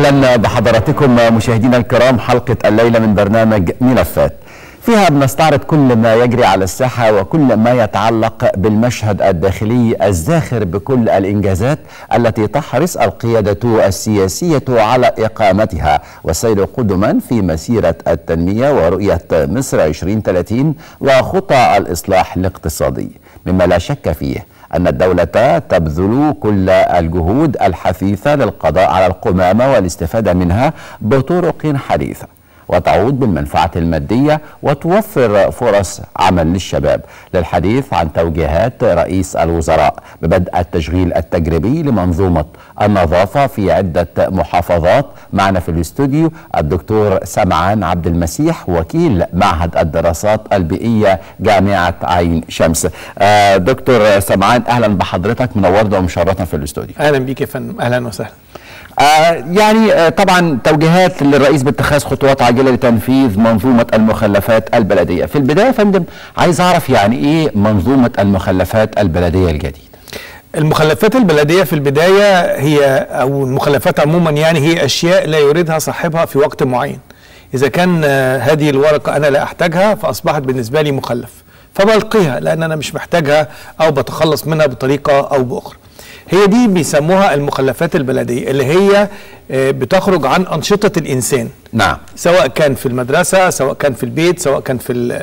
اهلا بحضراتكم مشاهدينا الكرام حلقه الليله من برنامج ملفات فيها بنستعرض كل ما يجري على الساحه وكل ما يتعلق بالمشهد الداخلي الزاخر بكل الانجازات التي تحرص القياده السياسيه على اقامتها والسير قدما في مسيره التنميه ورؤيه مصر 2030 وخطى الاصلاح الاقتصادي مما لا شك فيه أن الدولة تبذل كل الجهود الحثيثة للقضاء على القمامة والاستفادة منها بطرق حديثة وتعود بالمنفعة المادية وتوفر فرص عمل للشباب للحديث عن توجيهات رئيس الوزراء ببدء التشغيل التجريبي لمنظومة النظافة في عدة محافظات معنا في الاستوديو الدكتور سمعان عبد المسيح وكيل معهد الدراسات البيئية جامعة عين شمس آه دكتور سمعان أهلا بحضرتك منورنا ومشرفنا في الاستوديو اهلا بيك يا فندم اهلا وسهلا آه يعني آه طبعا توجيهات للرئيس باتخاذ خطوات عاجله لتنفيذ منظومه المخلفات البلديه في البدايه يا فندم عايز اعرف يعني ايه منظومه المخلفات البلديه الجديده المخلفات البلديه في البدايه هي او المخلفات عموما يعني هي اشياء لا يريدها صاحبها في وقت معين اذا كان آه، هذه الورقه انا لا احتاجها فاصبحت بالنسبه لي مخلف فبلقيها لان انا مش محتاجها او بتخلص منها بطريقه او باخرى هي دي بيسموها المخلفات البلديه اللي هي آه، بتخرج عن انشطه الانسان نعم سواء كان في المدرسه سواء كان في البيت سواء كان في ال-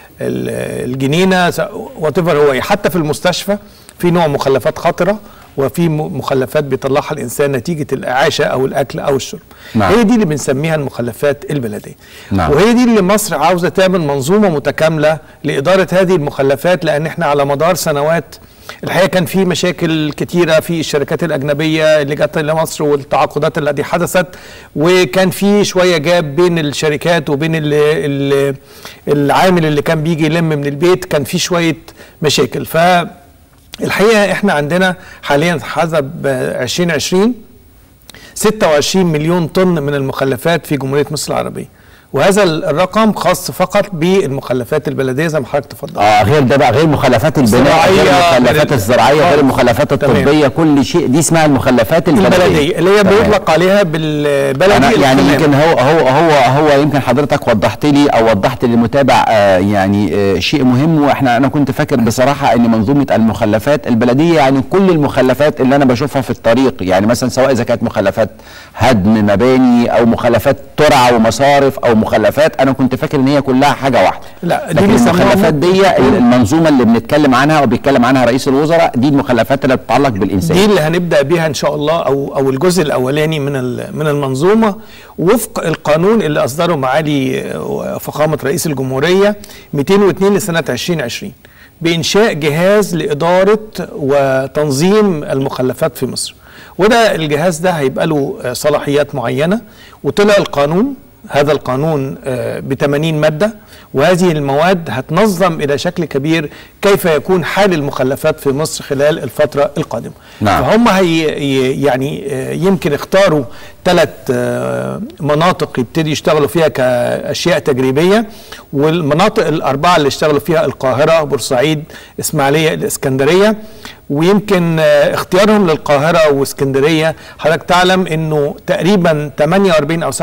ال- الجنينه وات هو إيه. حتى في المستشفى في نوع مخلفات خطره وفي م- مخلفات بيطلعها الانسان نتيجه الاعاشه او الاكل او الشرب نعم. هي دي اللي بنسميها المخلفات البلديه نعم. وهي دي اللي مصر عاوزه تعمل منظومه متكامله لاداره هذه المخلفات لان احنا على مدار سنوات الحقيقه كان في مشاكل كتيره في الشركات الاجنبيه اللي جت الى مصر والتعاقدات التي حدثت وكان في شويه جاب بين الشركات وبين ال ال العامل اللي كان بيجي يلم من البيت كان في شويه مشاكل فالحقيقه احنا عندنا حاليا حسب 2020 26 مليون طن من المخلفات في جمهوريه مصر العربيه وهذا الرقم خاص فقط بالمخلفات البلديه زي ما حضرتك تفضلت اه غير ده بقى غير مخلفات البناء غير الزراعية، المخلفات غير- الزراعيه غير آه، المخلفات تمام. الطبيه كل شيء دي اسمها المخلفات البلديه البلديه اللي هي تمام. بيطلق عليها بالبلدي أنا يعني القمامة. يمكن هو هو هو هو يمكن حضرتك وضحت لي او وضحت للمتابع آه يعني آه شيء مهم واحنا انا كنت فاكر بصراحه ان منظومه المخلفات البلديه يعني كل المخلفات اللي انا بشوفها في الطريق يعني مثلا سواء اذا كانت مخلفات هدم مباني او مخلفات ترع ومصارف او مخلفات انا كنت فاكر ان هي كلها حاجه واحده لا، دي لكن بيسموها المخلفات دي المنظومه اللي بنتكلم عنها وبيتكلم عنها رئيس الوزراء دي المخلفات اللي بتتعلق بالانسان دي اللي هنبدا بيها ان شاء الله او او الجزء الاولاني من ال- من المنظومه وفق القانون اللي اصدره معالي آه، فخامه رئيس الجمهوريه 202 لسنه 2020 بانشاء جهاز لاداره وتنظيم المخلفات في مصر وده الجهاز ده هيبقى له آه، صلاحيات معينه وطلع القانون هذا القانون ب 80 ماده وهذه المواد هتنظم الى شكل كبير كيف يكون حال المخلفات في مصر خلال الفتره القادمه. نعم. فهم هي ي- يعني آه، يمكن اختاروا ثلاث مناطق يبتدي يشتغلوا فيها كاشياء تجريبيه والمناطق الاربعه اللي اشتغلوا فيها القاهره، بورسعيد، اسماعيليه، الاسكندريه ويمكن آه، اختيارهم للقاهره واسكندريه حضرتك تعلم انه تقريبا 48 او 47%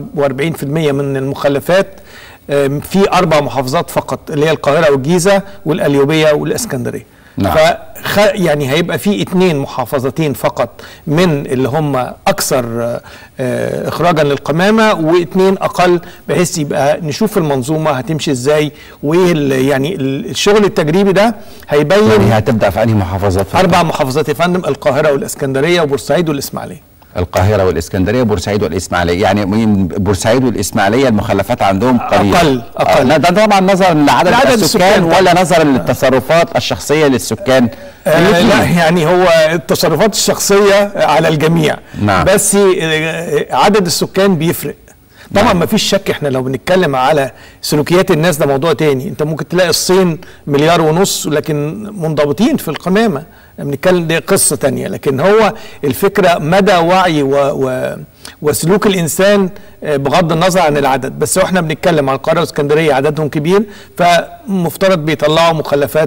من المخلفات آم، في اربع محافظات فقط اللي هي القاهره والجيزه والقليوبيه والاسكندريه نعم. فخ يعني هيبقى في اتنين محافظتين فقط من اللي هم اكثر آه، آه، اخراجا للقمامه واتنين اقل بحيث يبقى نشوف المنظومه هتمشي ازاي وايه ال- يعني ال- الشغل التجريبي ده هيبين يعني هتبدا في انهي محافظات في اربع محافظات يا فندم القاهره والاسكندريه وبورسعيد والاسماعيليه القاهرة والإسكندرية بورسعيد والإسماعيلية يعني من بورسعيد والإسماعيلية المخلفات عندهم قليلة أقل- أقل. آه، لا ده طبعا نظرا لعدد لعدد السكان السكان طبعاً. ولا نظرا للتصرفات الشخصية للسكان آه الاتنين. لا يعني هو التصرفات الشخصية على الجميع نعم. بس آه، عدد السكان بيفرق طبعا نعم. ما فيش شك احنا لو بنتكلم على سلوكيات الناس ده موضوع تاني انت ممكن تلاقي الصين مليار ونص لكن منضبطين في القمامة بنتكلم دي قصة تانية لكن هو الفكرة مدى وعي و, و وسلوك الانسان آه، بغض النظر عن العدد بس واحنا بنتكلم عن القاهره والاسكندريه عددهم كبير فمفترض بيطلعوا مخلفات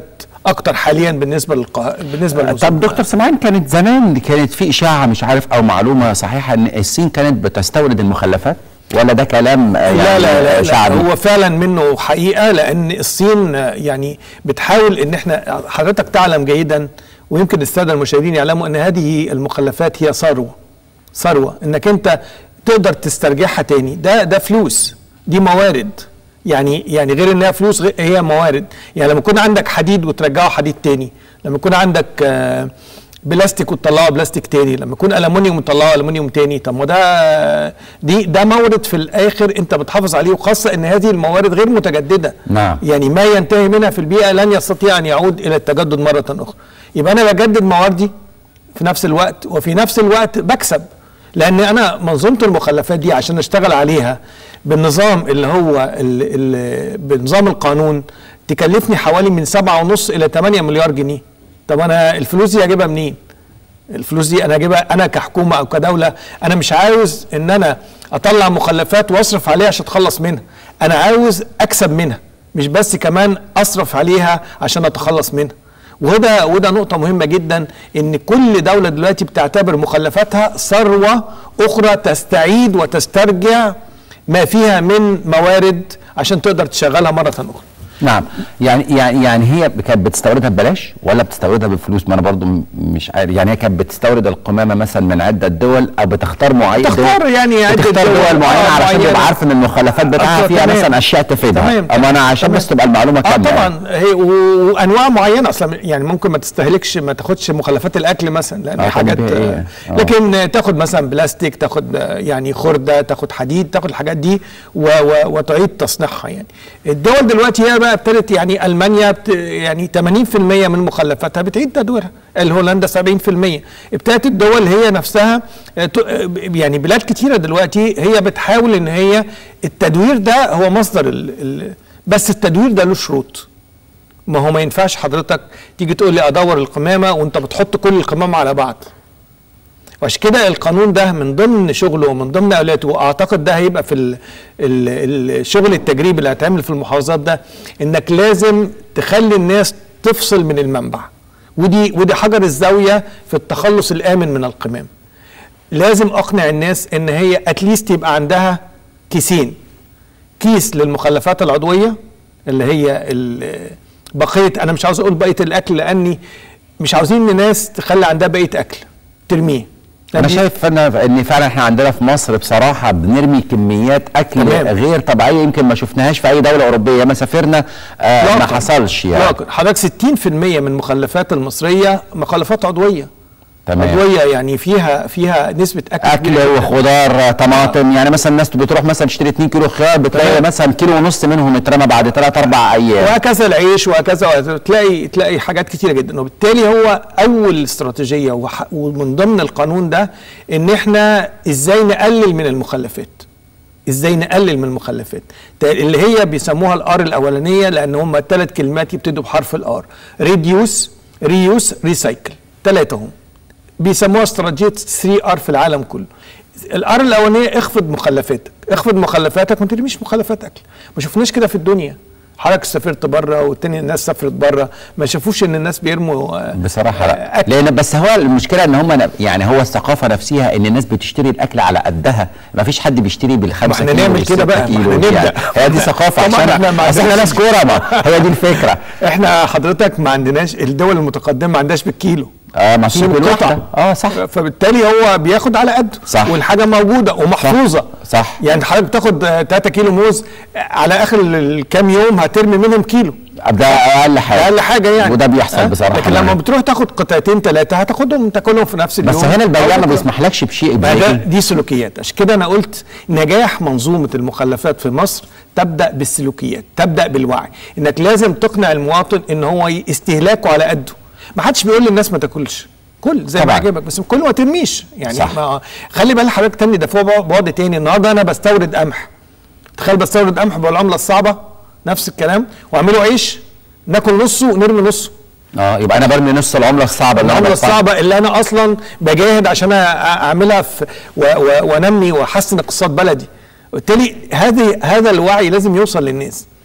اكتر حاليا بالنسبه للقه... بالنسبه للوصول طب دكتور سمعان كانت زمان كانت في اشاعه مش عارف او معلومه صحيحه ان الصين كانت بتستورد المخلفات ولا ده كلام آه، يعني لا لا لا, لا شعبي هو فعلا منه حقيقه لان الصين آه، يعني بتحاول ان احنا حضرتك تعلم جيدا ويمكن الساده المشاهدين يعلموا ان هذه المخلفات هي ثروه ثروه انك انت تقدر تسترجعها تاني ده ده فلوس دي موارد يعني يعني غير انها فلوس غير هي موارد يعني لما يكون عندك حديد وترجعه حديد تاني لما يكون عندك آه، بلاستيك وتطلعه بلاستيك تاني لما يكون الومنيوم وتطلعه الومنيوم تاني طب ما ده دي ده مورد في الاخر انت بتحافظ عليه وخاصه ان هذه الموارد غير متجدده نعم. يعني ما ينتهي منها في البيئه لن يستطيع ان يعود الى التجدد مره اخرى يبقى انا بجدد مواردي في نفس الوقت وفي نفس الوقت بكسب لان انا منظومه المخلفات دي عشان اشتغل عليها بالنظام اللي هو ال ال بنظام القانون تكلفني حوالي من سبعة ونص الى 8 مليار جنيه طب انا الفلوس دي اجيبها منين الفلوس دي انا اجيبها انا كحكومه او كدوله انا مش عاوز ان انا اطلع مخلفات واصرف عليها عشان اتخلص منها انا عاوز اكسب منها مش بس كمان اصرف عليها عشان اتخلص منها وده وده نقطة مهمة جدا ان كل دولة دلوقتي بتعتبر مخلفاتها ثروة اخرى تستعيد وتسترجع ما فيها من موارد عشان تقدر تشغلها مرة اخرى نعم يعني يعني يعني هي كانت بتستوردها ببلاش ولا بتستوردها بفلوس ما انا برضو م- مش عارف يعني هي كانت بتستورد القمامه مثلا من عده دول او بتختار معين تختار دول يعني عدة بتختار دول. دول معينه آه، علشان معينة. تبقى عارف ان المخلفات بتاعها آه، فيها تمام. مثلا اشياء تفيدها تمام، اما انا عشان تمام. بس تبقى المعلومه اه كامله طبعا هي و- وانواع معينه اصلا يعني ممكن ما تستهلكش ما تاخدش مخلفات الاكل مثلا لان آه، آه طب حاجات بيها إيه؟ آه آه. لكن تاخد مثلا بلاستيك تاخد آه، يعني خرده تاخد حديد تاخد الحاجات دي و و وتعيد تصنيعها يعني الدول دلوقتي هي بقى ابتدت يعني المانيا بت يعني 80% من مخلفاتها بتعيد تدويرها الهولندا 70% ابتدت الدول هي نفسها آه، ت- آه، يعني بلاد كتيره دلوقتي هي بتحاول ان هي التدوير ده هو مصدر ال ال بس التدوير ده له شروط ما هو ما ينفعش حضرتك تيجي تقول لي ادور القمامه وانت بتحط كل القمامه على بعض وعشان كده القانون ده من ضمن شغله ومن ضمن اولوياته واعتقد ده هيبقى في ال ال الشغل التجريبي اللي هيتعمل في المحافظات ده انك لازم تخلي الناس تفصل من المنبع ودي ودي حجر الزاويه في التخلص الامن من القمام لازم اقنع الناس ان هي اتليست يبقى عندها كيسين كيس للمخلفات العضويه اللي هي ال- بقيه انا مش عاوز اقول بقيه الاكل لاني مش عاوزين الناس تخلي عندها بقيه اكل ترميه انا دي- شايف ان ان فعلا احنا عندنا في مصر بصراحه بنرمي كميات اكل تمام. غير طبيعيه يمكن ما شفناهاش في اي دوله اوروبيه ما سافرنا آه ما إطلاقاً. حصلش يعني إطلاقاً. حضرتك 60% من المخلفات المصريه مخلفات عضويه تمام عضويه يعني فيها فيها نسبه اكل اكل كبيرة جداً. وخضار طماطم يعني مثلا الناس بتروح مثلا تشتري 2 كيلو خيار بتلاقي تمام. مثلا كيلو ونص منهم اترمى بعد 3 4 ايام وهكذا العيش وهكذا تلاقي تلاقي حاجات كتيره جدا وبالتالي هو اول استراتيجيه وح- ومن ضمن القانون ده ان احنا ازاي نقلل من المخلفات ازاي نقلل من المخلفات تا- اللي هي بيسموها الار الاولانيه لان هم الثلاث كلمات يبتدوا بحرف الار ريديوس ريوس ريسايكل ثلاثه هم بيسموها استراتيجيه 3 ار في العالم كله الار الاولانيه اخفض مخلفاتك اخفض مخلفاتك ما ترميش مخلفات اكل ما شفناش كده في الدنيا حضرتك سافرت بره والتاني الناس سافرت بره ما شافوش ان الناس بيرموا آه، بصراحه آه، لا أكل. لان بس هو المشكله ان هم ن- يعني هو الثقافه نفسها ان الناس بتشتري الاكل على قدها ما فيش حد بيشتري بالخمسة ما احنا كيلو نعمل كده والستة بقى، ما كيلو احنا يعني نبدأ. هي دي ثقافه طبعاً عشان احنا ما اصل احنا عندناش- ناس كوره ما هي دي الفكره احنا حضرتك ما عندناش الدول المتقدمه ما عندهاش بالكيلو اه ما فيش في بالوحده اه صح فبالتالي هو بياخد على قده صح. والحاجه موجوده ومحفوظه صح. يعني حضرتك تاخد 3 كيلو موز على اخر الكام يوم هترمي منهم كيلو ده اقل حاجه اقل حاجه يعني وده بيحصل أه؟ بصراحه لكن لما معاك. بتروح تاخد قطعتين ثلاثه هتاخدهم تاكلهم في نفس اليوم بس هنا البياع ما أو تاكل- بيسمحلكش بشيء ما ده زي كده. دي سلوكيات عشان كده انا قلت نجاح منظومه المخلفات في مصر تبدا بالسلوكيات تبدا بالوعي انك لازم تقنع المواطن ان هو ي- استهلاكه على قده ما حدش بيقول للناس ما تاكلش كل زي ما طبعاً. عجبك بس كل ما ترميش يعني صح. ما خلي بال حضرتك تاني ده فوق بعد تاني النهارده انا بستورد قمح تخيل بستورد قمح بالعمله الصعبه نفس الكلام واعمله عيش ناكل نصه ونرمي نصه اه يبقى انا برمي نص العمله الصعبه اللي العمله أنا بدفعها. الصعبه اللي انا اصلا بجاهد عشان أ- اعملها في و- و- وانمي واحسن اقتصاد بلدي وبالتالي هذه هذا الوعي لازم يوصل للناس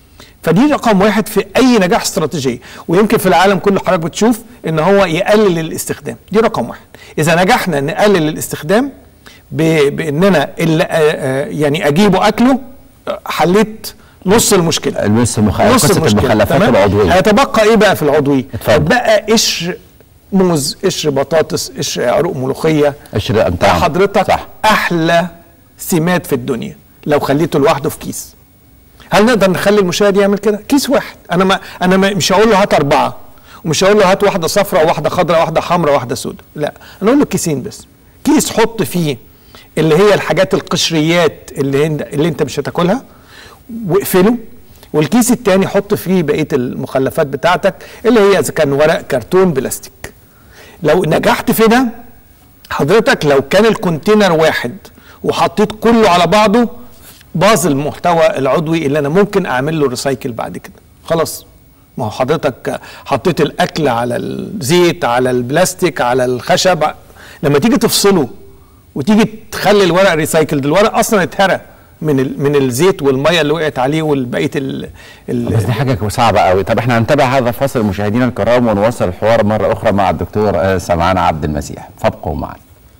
فدي رقم واحد في اي نجاح استراتيجيه ويمكن في العالم كله حضرتك بتشوف ان هو يقلل الاستخدام دي رقم واحد اذا نجحنا نقلل الاستخدام ب- باننا اللي آه، آه، يعني اجيبه اكله آه، حليت نص المشكله نص المخ... نص قصه المشكلة، المخلفات تمام؟ العضويه هيتبقى ايه بقى في العضوي اتفضل. بقى قشر موز قشر بطاطس قشر عروق ملوخيه قشر أنتعم. حضرتك صح احلى سمات في الدنيا لو خليته لوحده في كيس هل نقدر نخلي المشاهد يعمل كده كيس واحد انا ما انا ما مش هقول له هات اربعه ومش هقول له هات واحده صفراء وواحده خضراء وواحده حمراء وواحده سوداء لا انا اقول له كيسين بس كيس حط فيه اللي هي الحاجات القشريات اللي هند اللي انت مش هتاكلها واقفله والكيس التاني حط فيه بقيه المخلفات بتاعتك اللي هي اذا كان ورق كرتون بلاستيك لو نجحت في ده حضرتك لو كان الكونتينر واحد وحطيت كله على بعضه باظ المحتوى العضوي اللي انا ممكن اعمل له ريسايكل بعد كده خلاص ما هو حضرتك حطيت الاكل على الزيت على البلاستيك على الخشب لما تيجي تفصله وتيجي تخلي الورق ريسايكل ده الورق اصلا اتهرى من ال- من الزيت والميه اللي وقعت عليه والبقيه ال ال بس دي حاجه صعبه قوي طب احنا هنتابع هذا الفصل مشاهدينا الكرام ونواصل الحوار مره اخرى مع الدكتور آه، سمعان عبد المسيح فابقوا معنا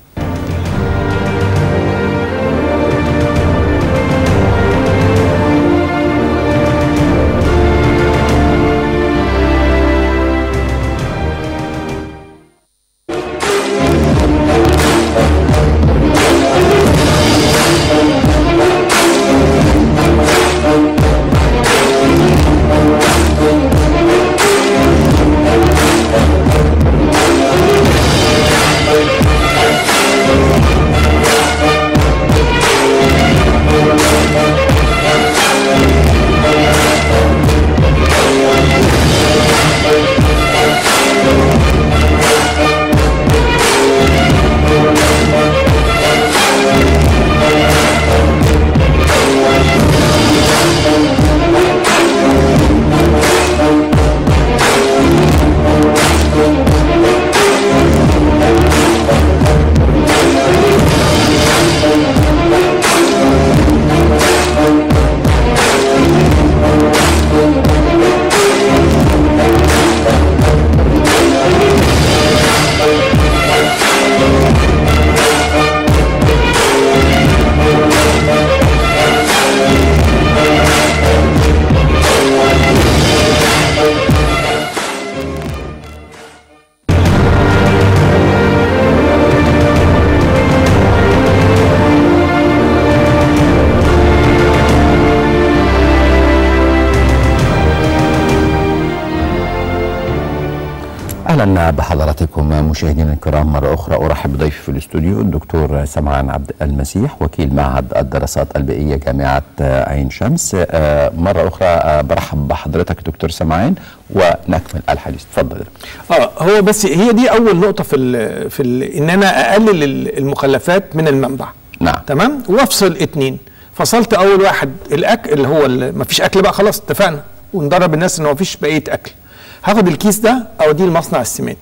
اهلا بحضراتكم مشاهدينا الكرام مره اخرى ارحب بضيفي في الاستوديو الدكتور سمعان عبد المسيح وكيل معهد الدراسات البيئيه جامعه آه، عين شمس آه، مره اخرى آه، برحب بحضرتك دكتور سمعان ونكمل الحديث تفضل اه هو بس هي دي اول نقطه في ال في ال ان انا اقلل ال- المخلفات من المنبع نعم تمام وافصل اتنين فصلت اول واحد الاكل اللي هو ما فيش اكل بقى خلاص اتفقنا وندرب الناس ان ما فيش بقيه اكل هاخد الكيس ده اوديه لمصنع السمات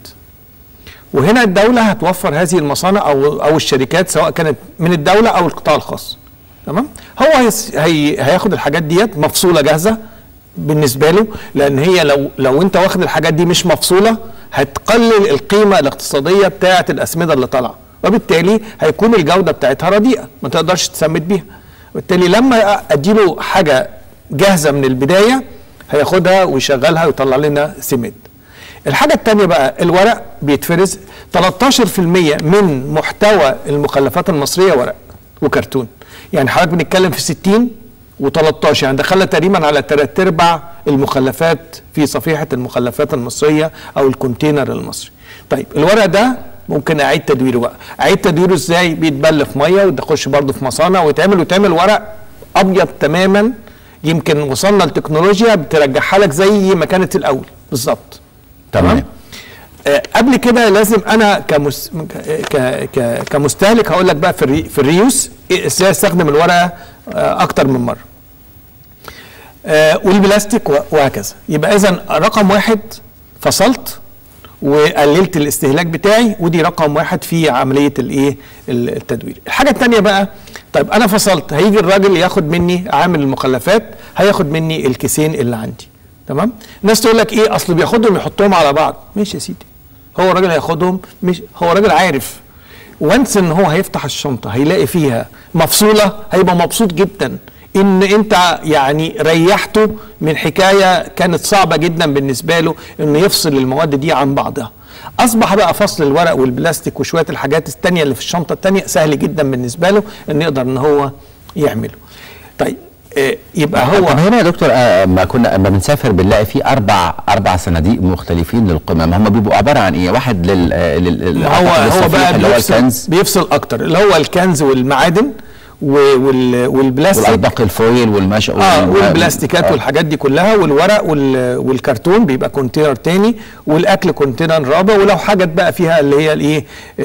وهنا الدوله هتوفر هذه المصانع او او الشركات سواء كانت من الدوله او القطاع الخاص تمام هو هيس- هي هياخد الحاجات ديت مفصوله جاهزه بالنسبه له لان هي لو لو انت واخد الحاجات دي مش مفصوله هتقلل القيمه الاقتصاديه بتاعه الاسمده اللي طالعه وبالتالي هيكون الجوده بتاعتها رديئه ما تقدرش تسمد بيها وبالتالي لما اديله حاجه جاهزه من البدايه هياخدها ويشغلها ويطلع لنا سماد الحاجة التانية بقى الورق بيتفرز 13% من محتوى المخلفات المصرية ورق وكرتون يعني حضرتك بنتكلم في 60 و13 يعني دخلنا تقريبا على تلات ارباع المخلفات في صفيحة المخلفات المصرية او الكونتينر المصري طيب الورق ده ممكن اعيد تدويره بقى اعيد تدويره ازاي بيتبل في ميه ويخش برضه في مصانع ويتعمل ويتعمل ورق ابيض تماما يمكن وصلنا لتكنولوجيا بترجعها لك زي ما كانت الاول بالظبط تمام آه، قبل كده لازم انا كمس... ك... ك... كمستهلك هقول لك بقى في الري... في الريوس إيه ازاي استخدم الورقه آه، اكتر من مره آه، والبلاستيك و- وهكذا يبقى اذا رقم واحد فصلت وقللت الاستهلاك بتاعي ودي رقم واحد في عمليه الايه ال- التدوير الحاجه الثانيه بقى طيب انا فصلت هيجي الراجل ياخد مني عامل المخلفات هياخد مني الكيسين اللي عندي تمام الناس تقول لك ايه اصل بياخدهم يحطهم على بعض ماشي يا سيدي هو الراجل هياخدهم مش هو راجل عارف وانس ان هو هيفتح الشنطه هيلاقي فيها مفصوله هيبقى مبسوط جدا ان انت يعني ريحته من حكايه كانت صعبه جدا بالنسبه له انه يفصل المواد دي عن بعضها اصبح بقى فصل الورق والبلاستيك وشويه الحاجات التانية اللي في الشنطه التانية سهل جدا بالنسبه له ان يقدر ان هو يعمله طيب آه، يبقى طب هو هنا يا دكتور آه، اما كنا اما بنسافر بنلاقي في اربع اربع صناديق مختلفين للقمم هم بيبقوا عباره عن ايه؟ واحد لل آه، لل ما هو أعتقد هو الصفيح بقى اللي هو بيفصل, الكنز بيفصل اكتر اللي هو الكنز والمعادن و- وال- والبلاستيك والاطباق الفويل والمش اه وال- والبلاستيكات آه. والحاجات دي كلها والورق وال- والكرتون بيبقى كونتينر تاني والاكل كونتينر رابع ولو حاجات بقى فيها اللي هي الايه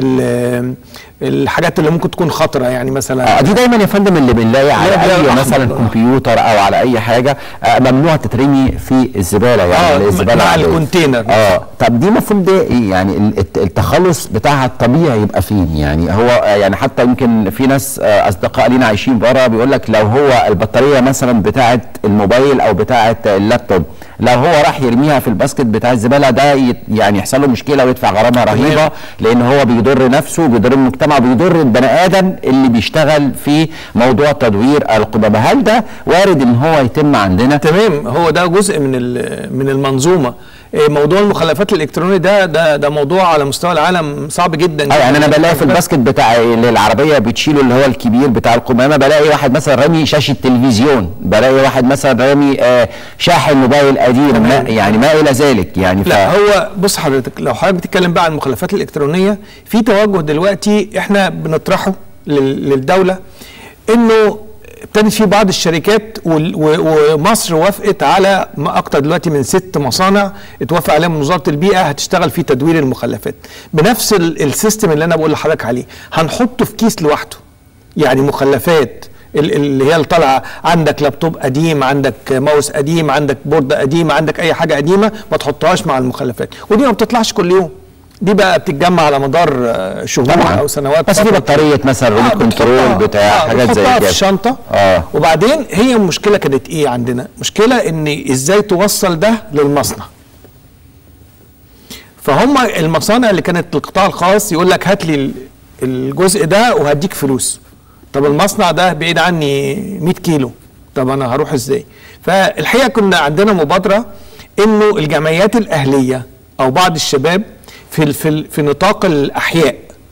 ال- الحاجات اللي ممكن تكون خطره يعني مثلا اه دي دايما يا فندم اللي بنلاقي على لا، لا، اي أحمر. مثلا كمبيوتر او على اي حاجه آه ممنوع تترمي في الزباله يعني آه، الزباله مع العادية. الكونتينر. اه طب دي المفروض ده إيه؟ يعني ال- الت- التخلص بتاعها الطبيعي يبقى فين يعني هو آه، يعني حتى يمكن في ناس آه، اصدقاء لينا عايشين بره بيقول لك لو هو البطاريه مثلا بتاعه الموبايل او بتاعه اللابتوب لو هو راح يرميها في الباسكت بتاع الزباله ده يت- يعني يحصل له مشكله ويدفع غرامه رهيبه لان هو بيضر نفسه وبيضر المجتمع وبيضر البني ادم اللي بيشتغل في موضوع تدوير القمامه هل ده وارد ان هو يتم عندنا تمام هو ده جزء من ال- من المنظومه إيه، موضوع المخلفات الالكترونيه ده ده ده موضوع على مستوى العالم صعب جدا اه يعني انا جداً. بلاقي في الباسكت بتاع اللي العربيه بتشيله اللي هو الكبير بتاع القمامه بلاقي واحد مثلا رامي شاشه تلفزيون بلاقي واحد مثلا رامي آه شاحن موبايل قديم ما يعني ما الى ذلك يعني ف... لا هو بص حضرتك لو حضرتك بتتكلم بقى عن المخلفات الالكترونيه في توجه دلوقتي احنا بنطرحه لل- للدوله انه ابتدت في بعض الشركات وال- و- ومصر وافقت على ما اكتر دلوقتي من ست مصانع اتوافق عليها من وزاره البيئه هتشتغل في تدوير المخلفات بنفس ال- السيستم اللي انا بقول لحضرتك عليه هنحطه في كيس لوحده يعني مخلفات ال- اللي هي اللي طالعه عندك لابتوب قديم عندك ماوس قديم عندك بورده قديمه عندك اي حاجه قديمه ما تحطهاش مع المخلفات ودي ما بتطلعش كل يوم دي بقى بتتجمع على مدار آه، شهور طبعا او سنوات بس في فترة. بطاريه مثلا ريموت آه، كنترول بتحطها- بتاع آه، حاجات زي بتحطها كده في الشنطه اه وبعدين هي المشكله كانت ايه عندنا مشكله ان ازاي توصل ده للمصنع فهم المصانع اللي كانت القطاع الخاص يقول لك هات لي ال- الجزء ده وهديك فلوس طب المصنع ده بعيد عني 100 كيلو طب انا هروح ازاي فالحقيقه كنا عندنا مبادره انه الجمعيات الاهليه او بعض الشباب في ال- في ال- في نطاق الاحياء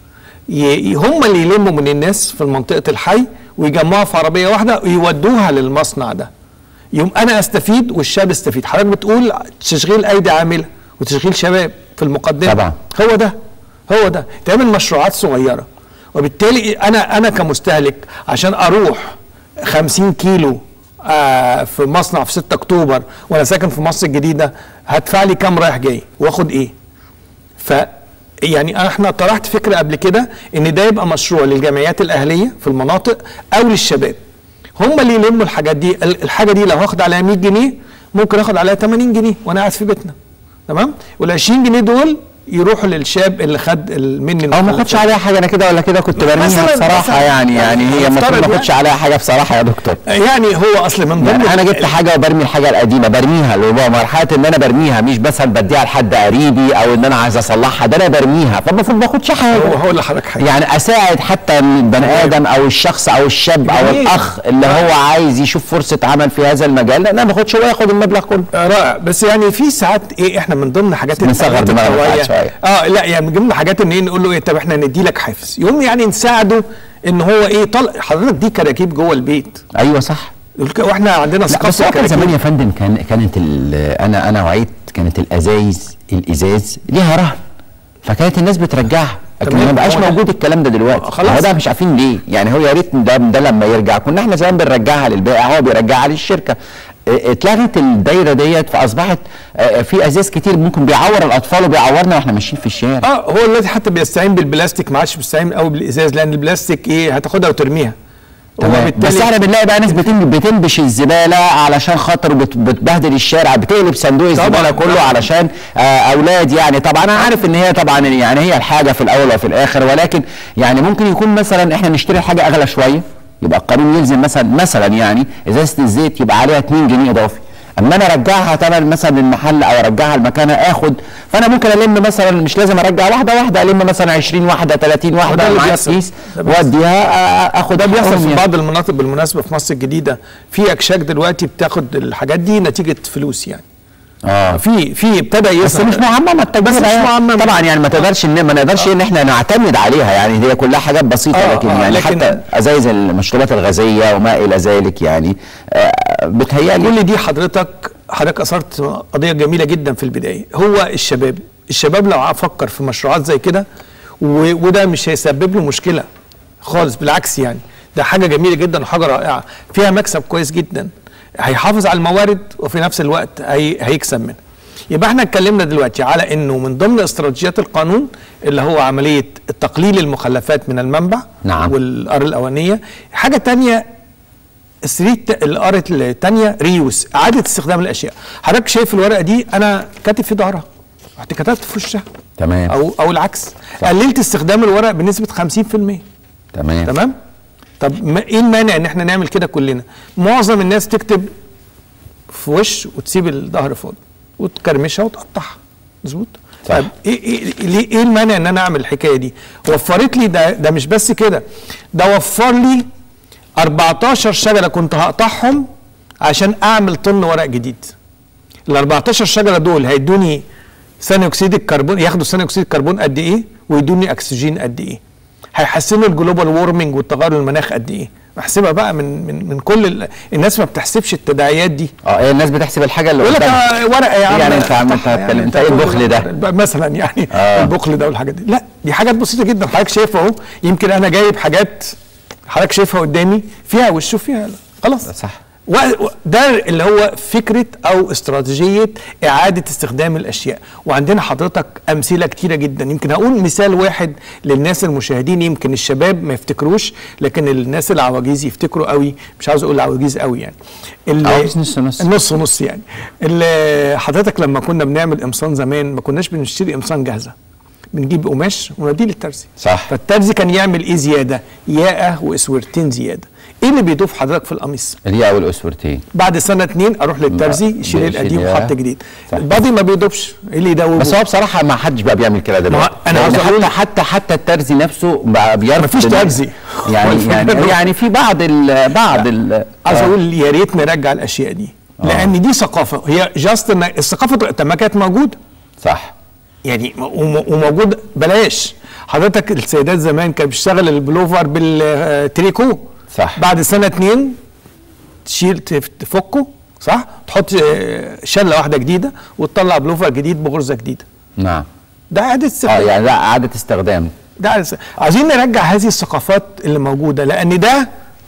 ي- هم اللي يلموا من الناس في منطقه الحي ويجمعوا في عربيه واحده ويودوها للمصنع ده يوم انا استفيد والشاب يستفيد حضرتك بتقول تشغيل ايدي عامله وتشغيل شباب في المقدمه طبعا. هو ده هو ده تعمل مشروعات صغيره وبالتالي انا انا كمستهلك عشان اروح 50 كيلو آه في مصنع في 6 اكتوبر وانا ساكن في مصر الجديده هدفع لي كام رايح جاي واخد ايه ف يعني احنا طرحت فكره قبل كده ان ده يبقى مشروع للجمعيات الاهليه في المناطق او للشباب هم اللي يلموا الحاجات دي ال- الحاجه دي لو هاخد عليها 100 جنيه ممكن اخد عليها 80 جنيه وانا قاعد في بيتنا تمام وال 20 جنيه دول يروحوا للشاب اللي خد ال- مني او ما المخلفات. اخدش عليها حاجه انا كده ولا كده كنت برميها مثلاً- بصراحه مثلاً يعني يعني هي المفروض نفترض ما اخدش يعني. عليها حاجه بصراحه يا دكتور يعني هو اصل من ضمن يعني انا ال- جبت حاجه وبرمي الحاجه القديمه برميها اللي هو مرحله ان انا برميها مش مثلا بديها لحد قريبي او ان انا عايز اصلحها ده انا برميها فالمفروض ما اخدش حاجه هو هقول لحضرتك حاجه يعني اساعد حتى البني ادم او الشخص او الشاب او جميل. الاخ اللي هو عايز يشوف فرصه عمل في هذا المجال لا انا ما باخدش هو ياخد المبلغ كله آه، رائع بس يعني في ساعات ايه احنا من ضمن حاجات بنصغر الحاجات دماغنا التوعية- ساعات شوية. اه لا يعني من ضمن حاجات ان ايه نقول له ايه طب احنا ندي لك حافز يقوم يعني نساعده ان هو ايه طلع حضرتك دي كراكيب جوه البيت ايوه صح واحنا عندنا لا بس ثقافه هو كان الكراكيب زمان يا فندم كان كانت ال- انا انا وعيت كانت الازايز الازاز ليها رهن فكانت الناس بترجعها لكن تمام، ما بقاش هو ده. موجود الكلام ده دلوقتي خلاص. هو ده مش عارفين ليه يعني هو يا ريت ده ده لما يرجع كنا احنا زمان بنرجعها للبائع هو بيرجعها للشركه اه، اتلغت الدايره ديت فاصبحت اه، في ازاز كتير ممكن بيعور الاطفال وبيعورنا واحنا ماشيين في الشارع اه هو دلوقتي حتى بيستعين بالبلاستيك ما عادش بيستعين قوي بالازاز لان البلاستيك ايه هتاخدها وترميها تمام بس احنا بنلاقي بقى ناس بتن- بتنبش الزباله علشان خاطر بت- بتبهدل الشارع بتقلب صندوق الزباله كله علشان آه اولاد يعني طبعا انا عارف ان هي طبعا يعني هي الحاجه في الاول وفي الاخر ولكن يعني ممكن يكون مثلا احنا نشتري حاجه اغلى شويه يبقى القانون يلزم مثلا مثلا يعني ازازه الزيت يبقى عليها 2 جنيه اضافي اما انا ارجعها تمن مثلا للمحل او ارجعها لمكانها اخد فانا ممكن الم مثلا مش لازم ارجع واحده واحده الم مثلا 20 واحده 30 وده واحده اللي معايا بيحصل. كيس ده بيحصل. واديها آه، اخد ده بيحصل في يعني. بعض المناطق بالمناسبه في مصر الجديده في اكشاك دلوقتي بتاخد الحاجات دي نتيجه فلوس يعني اه في في ابتدى بس يظهر مش معممه التجربه بس مش يعني. معممة. طبعا يعني ما تقدرش ان ما نقدرش ان احنا نعتمد عليها يعني هي كلها حاجات بسيطه آه، لكن آه، يعني لكن- حتى ازايز المشروبات الغازيه وما الى ذلك يعني آه بتهيألي كل دي حضرتك حضرتك اثرت قضيه جميله جدا في البدايه هو الشباب الشباب لو فكر في مشروعات زي كده و- وده مش هيسبب له مشكله خالص بالعكس يعني ده حاجه جميله جدا وحاجه رائعه فيها مكسب كويس جدا هيحافظ على الموارد وفي نفس الوقت هي هيكسب منها يبقى احنا اتكلمنا دلوقتي على انه من ضمن استراتيجيات القانون اللي هو عمليه تقليل المخلفات من المنبع نعم. والار الاولانيه حاجه تانية السريت الار الثانيه ريوس اعاده استخدام الاشياء حضرتك شايف الورقه دي انا كاتب في ظهرها رحت كتبت في وشها تمام او او العكس قللت استخدام الورق بنسبه 50% تمام تمام طب ما ايه المانع ان احنا نعمل كده كلنا معظم الناس تكتب في وش وتسيب الظهر فاضي وتكرمشها وتقطعها مظبوط صح. طب ايه ايه ليه ايه المانع ان انا اعمل الحكايه دي وفرت لي ده ده مش بس كده ده وفر لي 14 شجره كنت هقطعهم عشان اعمل طن ورق جديد ال 14 شجره دول هيدوني ثاني اكسيد الكربون ياخدوا ثاني اكسيد الكربون قد ايه ويدوني اكسجين قد ايه هيحسنوا الجلوبال وورمنج والتغير المناخ قد ايه بحسبها بقى من من من كل ال... الناس ما بتحسبش التداعيات دي اه هي الناس بتحسب الحاجه اللي يقول لك قدامها آه، ورقه يا عم يعني انت عم- انت اقطعها هتكلم- انت ايه تقول البخل ده؟ مثلا يعني آه. آه. البخل ده والحاجات دي لا دي حاجات بسيطه جدا حضرتك شايفها اهو يمكن انا جايب حاجات حضرتك شايفها قدامي فيها وش وفيها لا خلاص صح و- و- ده اللي هو فكره او استراتيجيه اعاده استخدام الاشياء وعندنا حضرتك امثله كتيره جدا يمكن هقول مثال واحد للناس المشاهدين يمكن الشباب ما يفتكروش لكن الناس العواجيز يفتكروا قوي مش عاوز اقول العواجيز قوي يعني ال- عواجيز نص نص. نص نص يعني ال- حضرتك لما كنا بنعمل قمصان زمان ما كناش بنشتري قمصان جاهزه بنجيب قماش ونوديه للترزي صح. فالترزي كان يعمل ايه زياده ياقه واسورتين زياده ايه اللي بيضيف حضرتك في القميص الياء والاسورتين بعد سنه اتنين اروح للترزي لا، يشيل بيشيل القديم ياه. ويحط جديد صح. البادي ما بيدوبش ايه اللي يدوبه بس هو بصراحه ما حدش بقى بيعمل كده دلوقتي أنا عاوز يعني أقول- حتى حتى حتى الترزي نفسه بقى بيرفض مفيش إن- ترزي. يعني يعني يعني في بعض ال بعض ال عايز آه. اقول يا ريت نرجع الاشياء دي لان دي ثقافه هي جاست ان الثقافه طب ما كانت موجوده صح يعني وم- وموجود بلاش حضرتك السيدات زمان كانت بتشتغل البلوفر بالتريكو صح. بعد سنه اتنين تشيل تف- تفكه صح تحط آه، شله واحده جديده وتطلع بلوفر جديد بغرزه جديده نعم ده اعاده اه استخدام يعني لا اعاده استخدام ده عايز- عايزين نرجع هذه الثقافات اللي موجوده لان ده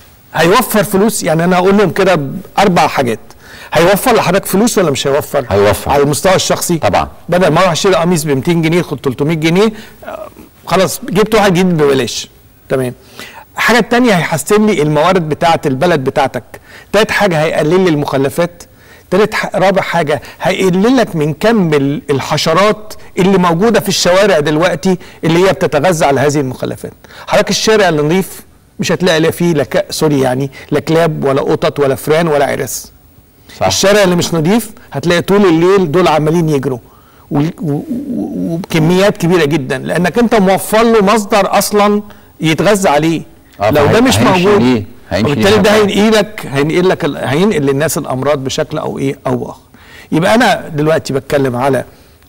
هيوفر فلوس يعني انا اقول لهم كده باربع حاجات هيوفر لحضرتك فلوس ولا مش هيوفر؟ هيوفر. على المستوى الشخصي طبعا. بدل ما اروح اشتري قميص ب 200 جنيه خد 300 جنيه آه، خلاص جبت واحد جديد ببلاش تمام الحاجه الثانيه هيحسن لي الموارد بتاعه البلد بتاعتك تالت حاجه هيقلل لي المخلفات تالت ح- رابع حاجه هيقلل لك من كم ال- الحشرات اللي موجوده في الشوارع دلوقتي اللي هي بتتغذى على هذه المخلفات حضرتك الشارع اللي نظيف مش هتلاقي لا فيه لا ك... سوري يعني لا كلاب ولا قطط ولا فران ولا عرس صح الشارع اللي مش نظيف هتلاقي طول الليل دول عمالين يجروا وال- و- و- وبكميات كبيره جدا لانك انت موفر له مصدر اصلا يتغذى عليه آه، لو ده فهي- مش هيمشي موجود ليه؟ هيمشي وبالتالي ليه ده طبعاً. هينقلك هينقل لك ال- هينقل للناس الامراض بشكل او ايه او اخر يبقى انا دلوقتي بتكلم على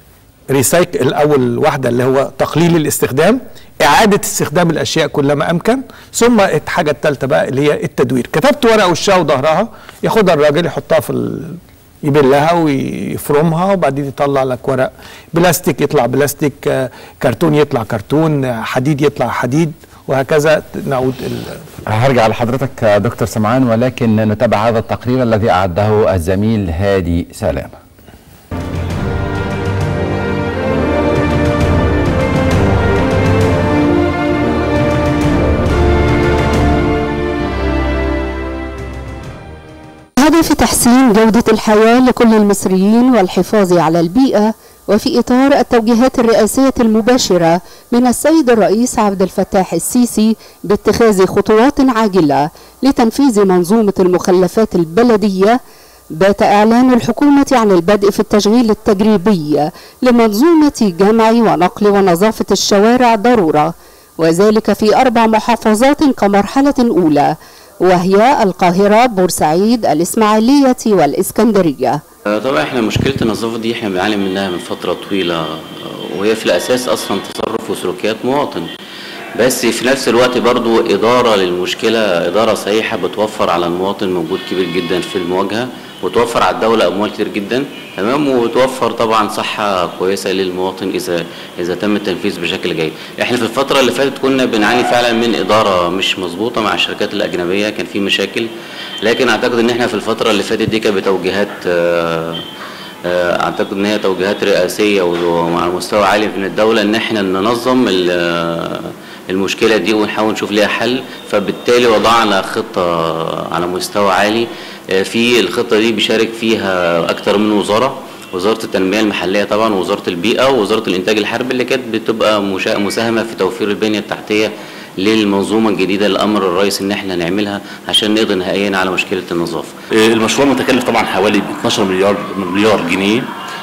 ريسايكل الاول واحده اللي هو تقليل الاستخدام اعاده استخدام الاشياء كلما امكن ثم الحاجه الثالثه بقى اللي هي التدوير كتبت ورقه وشها وظهرها ياخدها الراجل يحطها في ال... يبلها ويفرمها وبعدين يطلع لك ورق بلاستيك يطلع بلاستيك آه، كرتون يطلع كرتون آه، حديد يطلع حديد وهكذا نعود ال... هرجع لحضرتك يا دكتور سمعان ولكن نتابع هذا التقرير الذي اعده الزميل هادي سلامه تحسين جودة الحياة لكل المصريين والحفاظ على البيئة وفي إطار التوجيهات الرئاسية المباشرة من السيد الرئيس عبد الفتاح السيسي باتخاذ خطوات عاجلة لتنفيذ منظومة المخلفات البلدية بات إعلان الحكومة عن البدء في التشغيل التجريبي لمنظومة جمع ونقل ونظافة الشوارع ضرورة وذلك في أربع محافظات كمرحلة أولى وهي القاهرة بورسعيد الإسماعيلية والإسكندرية طبعا احنا مشكلة النظافة دي احنا بنعاني منها من فترة طويلة وهي في الأساس أصلا تصرف وسلوكيات مواطن بس في نفس الوقت برضو إدارة للمشكلة إدارة صحيحة بتوفر على المواطن مجهود كبير جدا في المواجهة وتوفر على الدولة أموال كتير جدا تمام وتوفر طبعا صحة كويسة للمواطن إذا إذا تم التنفيذ بشكل جيد. إحنا في الفترة اللي فاتت كنا بنعاني فعلا من إدارة مش مظبوطة مع الشركات الأجنبية كان في مشاكل لكن أعتقد إن إحنا في الفترة اللي فاتت دي كانت بتوجيهات آه اعتقد ان هي توجيهات رئاسيه وعلى مستوى عالي من الدوله ان احنا ننظم المشكله دي ونحاول نشوف ليها حل فبالتالي وضعنا خطه على مستوى عالي في الخطه دي بيشارك فيها اكتر من وزاره وزاره التنميه المحليه طبعا ووزاره البيئه ووزاره الانتاج الحربي اللي كانت بتبقى مساهمه في توفير البنيه التحتيه للمنظومه الجديده اللي امر الرئيس ان احنا نعملها عشان نقدر نهائيا على مشكله النظافه. المشروع متكلف طبعا حوالي 12 مليار مليار جنيه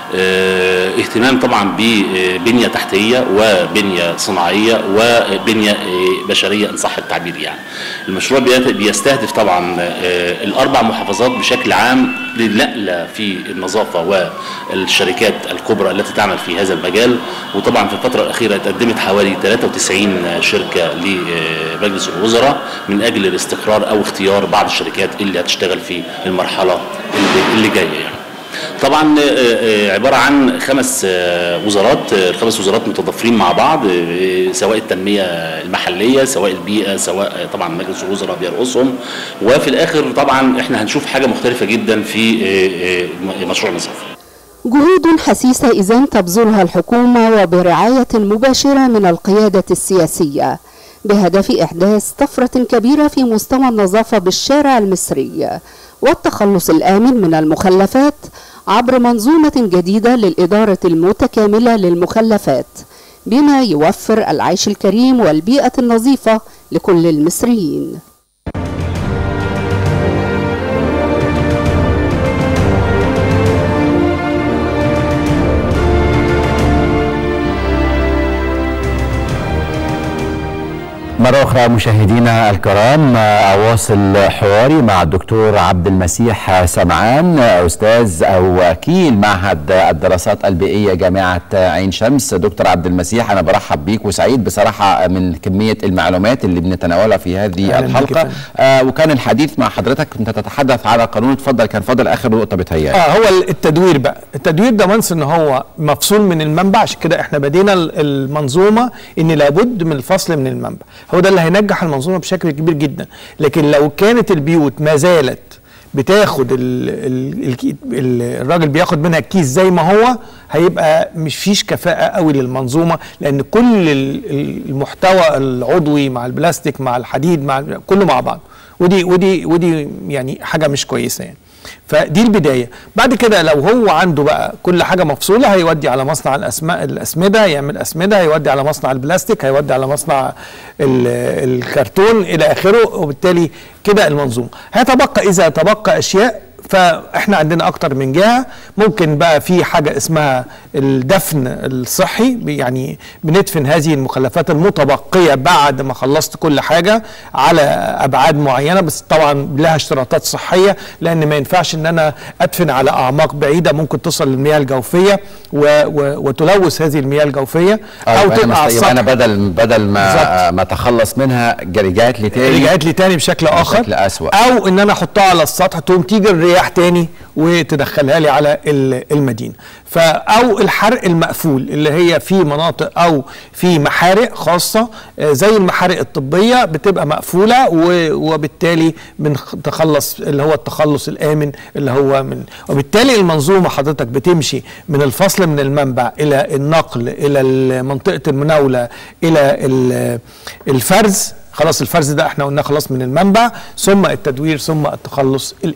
اهتمام طبعا ببنيه تحتيه وبنيه صناعيه وبنيه بشريه ان صح التعبير يعني. المشروع بيستهدف طبعا الاربع محافظات بشكل عام للنقله في النظافه والشركات الكبرى التي تعمل في هذا المجال وطبعا في الفتره الاخيره تقدمت حوالي 93 شركه لمجلس الوزراء من اجل الاستقرار او اختيار بعض الشركات اللي هتشتغل في المرحله اللي جايه يعني. طبعا عباره عن خمس وزارات الخمس وزارات متضافرين مع بعض سواء التنميه المحليه سواء البيئه سواء طبعا مجلس الوزراء بيرقصهم وفي الاخر طبعا احنا هنشوف حاجه مختلفه جدا في مشروع النظافه جهود حسيسة إذن تبذلها الحكومة وبرعاية مباشرة من القيادة السياسية بهدف إحداث طفرة كبيرة في مستوى النظافة بالشارع المصري والتخلص الآمن من المخلفات عبر منظومة جديدة للإدارة المتكاملة للمخلفات بما يوفر العيش الكريم والبيئة النظيفة لكل المصريين مرة أخرى مشاهدينا الكرام أواصل حواري مع الدكتور عبد المسيح سمعان أستاذ أو وكيل معهد الدراسات البيئية جامعة عين شمس دكتور عبد المسيح أنا برحب بيك وسعيد بصراحة من كمية المعلومات اللي بنتناولها في هذه الحلقة آه وكان الحديث مع حضرتك كنت تتحدث على قانون اتفضل كان فاضل آخر نقطة بتهيألي اه هو التدوير بقى التدوير ده منص ان هو مفصول من المنبع عشان كده احنا بدينا المنظومه ان لابد من الفصل من المنبع هو ده اللي هينجح المنظومه بشكل كبير جدا لكن لو كانت البيوت ما زالت بتاخد ال ال ال الراجل بياخد منها الكيس زي ما هو هيبقى مش فيش كفاءة قوي للمنظومة لأن كل المحتوى العضوي مع البلاستيك مع الحديد مع كله مع بعض ودي ودي ودي يعني حاجة مش كويسة يعني فدي البدايه بعد كده لو هو عنده بقى كل حاجه مفصوله هيودي على مصنع الاسماء الاسمده يعمل اسمده هيودي على مصنع البلاستيك هيودي على مصنع الكرتون الى اخره وبالتالي كده المنظومه هيتبقى اذا تبقى اشياء فاحنا عندنا اكتر من جهه ممكن بقى في حاجه اسمها الدفن الصحي يعني بندفن هذه المخلفات المتبقيه بعد ما خلصت كل حاجه على ابعاد معينه بس طبعا لها اشتراطات صحيه لان ما ينفعش ان انا ادفن على اعماق بعيده ممكن تصل للمياه الجوفيه و و وتلوث هذه المياه الجوفيه او تبقى على السطح انا بدل بدل ما بالزبط. ما اتخلص منها رجعت لي تاني رجعت لي تاني بشكل اخر بشكل اسوء او ان انا احطها على السطح تقوم تيجي الرياح تاني وتدخلها لي على المدينه او الحرق المقفول اللي هي في مناطق او في محارق خاصه زي المحارق الطبيه بتبقى مقفوله وبالتالي بنتخلص اللي هو التخلص الامن اللي هو من وبالتالي المنظومه حضرتك بتمشي من الفصل من المنبع الى النقل الى منطقه المناوله الى الفرز خلاص الفرز ده احنا قلنا خلاص من المنبع ثم التدوير ثم التخلص الامن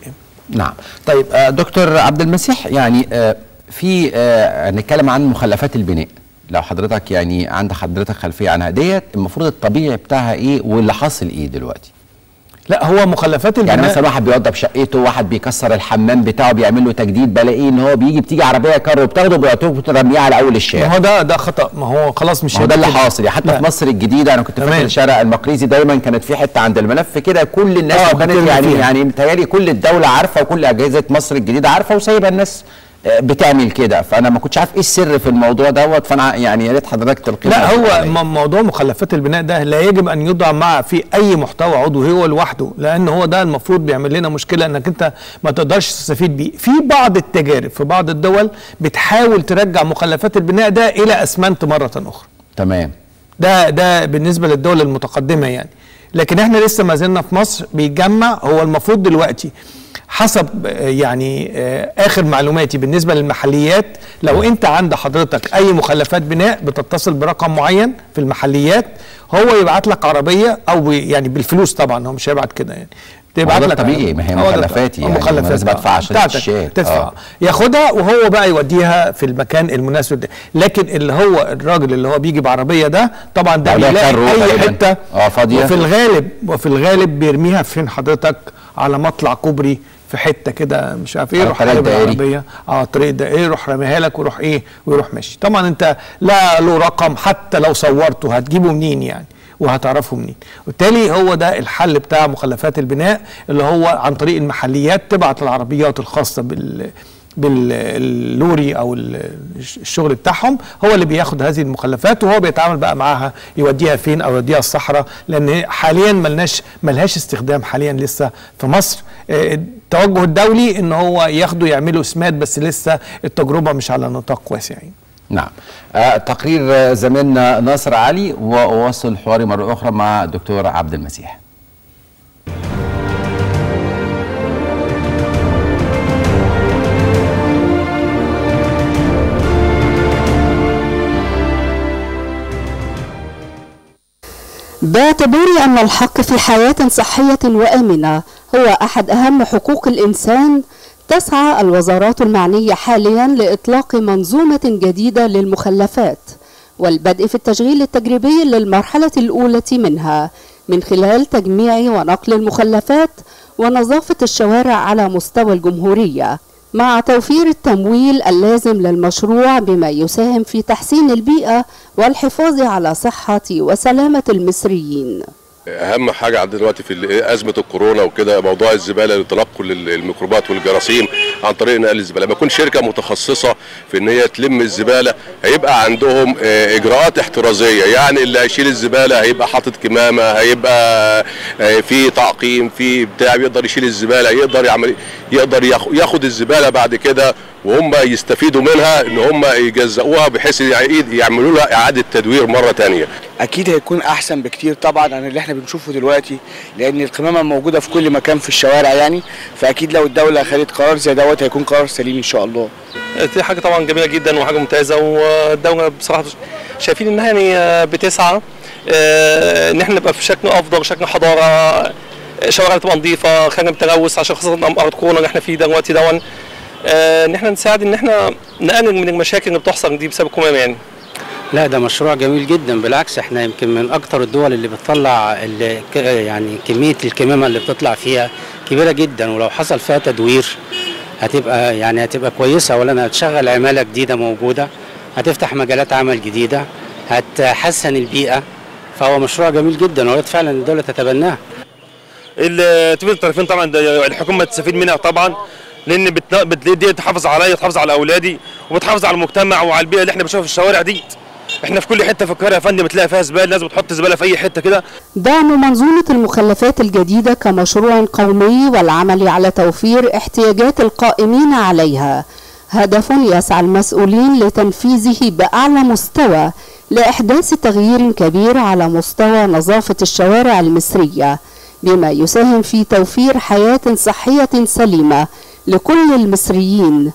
نعم طيب آه، دكتور عبد المسيح يعني آه، في آه، نتكلم عن مخلفات البناء لو حضرتك يعني عند حضرتك خلفيه عنها ديت المفروض الطبيعي بتاعها ايه واللي حاصل ايه دلوقتي لا هو مخلفات البناء يعني مثلا واحد بيوضب شقته واحد بيكسر الحمام بتاعه بيعمل له تجديد بلاقيه ان هو بيجي بتيجي عربيه كار وبتاخده وبترميه على اول ما الشارع هو ده ده خطا ما هو خلاص مش ما هو ده اللي هيبقى كده. حاصل يعني حتى لا. في مصر الجديده انا كنت فاكر تمام. الشارع المقريزي دايما كانت في حته عند الملف كده كل الناس آه، وكانت بترمي يعني فيها. يعني متهيألي كل الدوله عارفه وكل اجهزه مصر الجديده عارفه وسايبه الناس آه، بتعمل كده فانا ما كنتش عارف ايه السر في الموضوع دوت فانا يعني يا ريت حضرتك تلقي لا لنا هو عليه. م- موضوع مخلفات البناء ده لا يجب ان يوضع مع في اي محتوى عضوي هو لوحده لان هو ده المفروض بيعمل لنا مشكله انك انت ما تقدرش تستفيد بيه في بعض التجارب في بعض الدول بتحاول ترجع مخلفات البناء ده الى اسمنت مره اخرى تمام ده ده بالنسبه للدول المتقدمه يعني لكن احنا لسه ما زلنا في مصر بيجمع هو المفروض دلوقتي حسب آه، يعني آه، اخر معلوماتي بالنسبه للمحليات لو انت عند حضرتك اي مخلفات بناء بتتصل برقم معين في المحليات هو يبعت لك عربيه او بي- يعني بالفلوس طبعا هو مش هيبعت كده يعني هو ده طبيعي، ما هي هو ده مخلفاتي طبيعي. يعني، مخلفات لازم آه، أدفع عشان بتاعتك، تتشال. تدفع آه. ياخدها وهو بقى يوديها في المكان المناسب ده لكن اللي هو الراجل اللي هو بيجي بعربيه ده طبعا ده أو ده بيلاقي كارو اي تقريباً. حته آه، فاضية. وفي الغالب وفي الغالب بيرميها فين حضرتك على مطلع كوبري في حته كده مش عارف ايه على يروح الطريق قلب الدائري. العربيه اه الطريق ده ايه يروح راميها لك ويروح ايه ويروح ماشي طبعا انت لا له رقم حتى لو صورته هتجيبه منين يعني وهتعرفه منين وبالتالي هو ده الحل بتاع مخلفات البناء اللي هو عن طريق المحليات تبعت العربيات الخاصه بال باللوري او ال- الشغل بتاعهم هو اللي بياخد هذه المخلفات وهو بيتعامل بقى معاها يوديها فين او يوديها الصحراء لان حاليا ملناش ملهاش استخدام حاليا لسه في مصر آه، التوجه الدولي ان هو ياخدوا يعملوا سماد بس لسه التجربه مش على نطاق واسع يعني. نعم آه تقرير آه، زميلنا ناصر علي واواصل حواري مره اخرى مع الدكتور عبد المسيح باعتبار أن الحق في حياة صحية وآمنة هو أحد أهم حقوق الإنسان تسعى الوزارات المعنية حاليا لإطلاق منظومة جديدة للمخلفات والبدء في التشغيل التجريبي للمرحلة الأولى منها من خلال تجميع ونقل المخلفات ونظافة الشوارع على مستوى الجمهورية مع توفير التمويل اللازم للمشروع بما يساهم في تحسين البيئة والحفاظ على صحة وسلامة المصريين اهم حاجه عندنا دلوقتي في ال- ازمه الكورونا وكده موضوع الزباله لتنقل ال- الميكروبات والجراثيم عن طريق نقل الزباله لما يكون شركه متخصصه في ان هي تلم الزباله هيبقى عندهم آه، اجراءات احترازيه يعني اللي هيشيل الزباله هيبقى حاطط كمامه هيبقى آه، في تعقيم في بتاع يقدر يشيل الزباله يقدر يعمل يقدر ياخ- ياخد الزباله بعد كده وهم يستفيدوا منها ان هم يجزئوها بحيث يعيد- يعملوا لها اعاده تدوير مره تانية اكيد هيكون احسن بكتير طبعا عن اللي احنا بنشوفه دلوقتي لان القمامه موجوده في كل مكان في الشوارع يعني فاكيد لو الدوله خدت قرار زي دوت هيكون قرار سليم ان شاء الله دي حاجه طبعا جميله جدا وحاجه ممتازه والدوله بصراحه شايفين انها يعني بتسعى آه، ان احنا نبقى في شكل افضل شكل حضاره شوارع تبقى نظيفه خارج التلوث عشان خاصه امراض كورونا اللي احنا فيه دلوقتي دون آه، ان احنا نساعد ان احنا نقلل من المشاكل اللي بتحصل دي بسبب الكمامه يعني لا ده مشروع جميل جدا بالعكس احنا يمكن من اكتر الدول اللي بتطلع اللي ك- يعني كميه الكمامه اللي بتطلع فيها كبيره جدا ولو حصل فيها تدوير هتبقى يعني هتبقى كويسه اولا هتشغل عماله جديده موجوده هتفتح مجالات عمل جديده هتحسن البيئه فهو مشروع جميل جدا ويا ريت فعلا الدوله تتبناه تفيد الطرفين طبعا ده الحكومه تستفيد منها طبعا لان بت- بت- دي تحافظ عليا تحافظ على اولادي وبتحافظ على المجتمع وعلى البيئه اللي احنا بنشوفها في الشوارع دي احنا في كل حته في القاهره يا فندم بتلاقي فيها زباله الناس بتحط زباله في اي حته كده دعم منظومة المخلفات الجديدة كمشروع قومي والعمل على توفير احتياجات القائمين عليها هدف يسعى المسؤولين لتنفيذه بأعلى مستوى لإحداث تغيير كبير على مستوى نظافة الشوارع المصرية بما يساهم في توفير حياة صحية سليمة لكل المصريين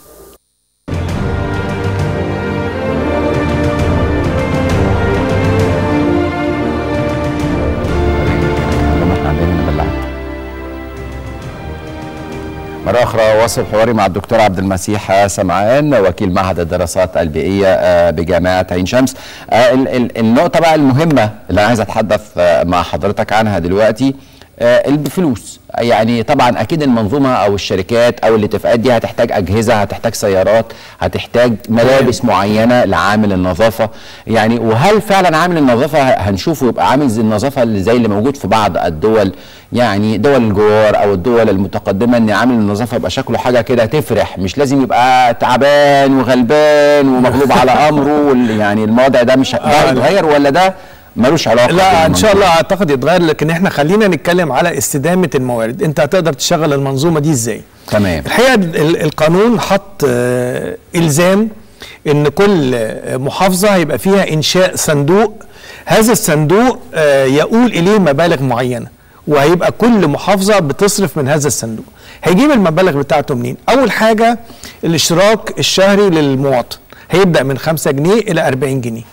لما احنا عندنا نبلعك مرة أخرى واصل حواري مع الدكتور عبد المسيح سمعان وكيل معهد الدراسات البيئية آه، بجامعة عين شمس آه، ال- ال- النقطة بقى المهمة اللي أنا عايز أتحدث آه، مع حضرتك عنها دلوقتي آه، الفلوس يعني طبعا اكيد المنظومه او الشركات او الاتفاقات دي هتحتاج اجهزه هتحتاج سيارات هتحتاج ملابس معينه لعامل النظافه يعني وهل فعلا عامل النظافه هنشوفه يبقى عامل زي النظافه اللي زي اللي موجود في بعض الدول يعني دول الجوار او الدول المتقدمه ان عامل النظافه يبقى شكله حاجه كده تفرح مش لازم يبقى تعبان وغلبان ومغلوب على امره وال- يعني الموضع ده مش ده آه، لا. هيتغير ولا ده ملوش علاقه لا ان شاء بالمنظومة؟ الله اعتقد يتغير لكن احنا خلينا نتكلم على استدامه الموارد انت هتقدر تشغل المنظومه دي ازاي تمام الحقيقه ال- القانون حط آه، الزام ان كل آه، محافظه هيبقى فيها انشاء صندوق هذا الصندوق آه، يقول اليه مبالغ معينه وهيبقى كل محافظه بتصرف من هذا الصندوق هيجيب المبالغ بتاعته منين اول حاجه الاشتراك الشهري للمواطن هيبدا من 5 جنيه الى 40 جنيه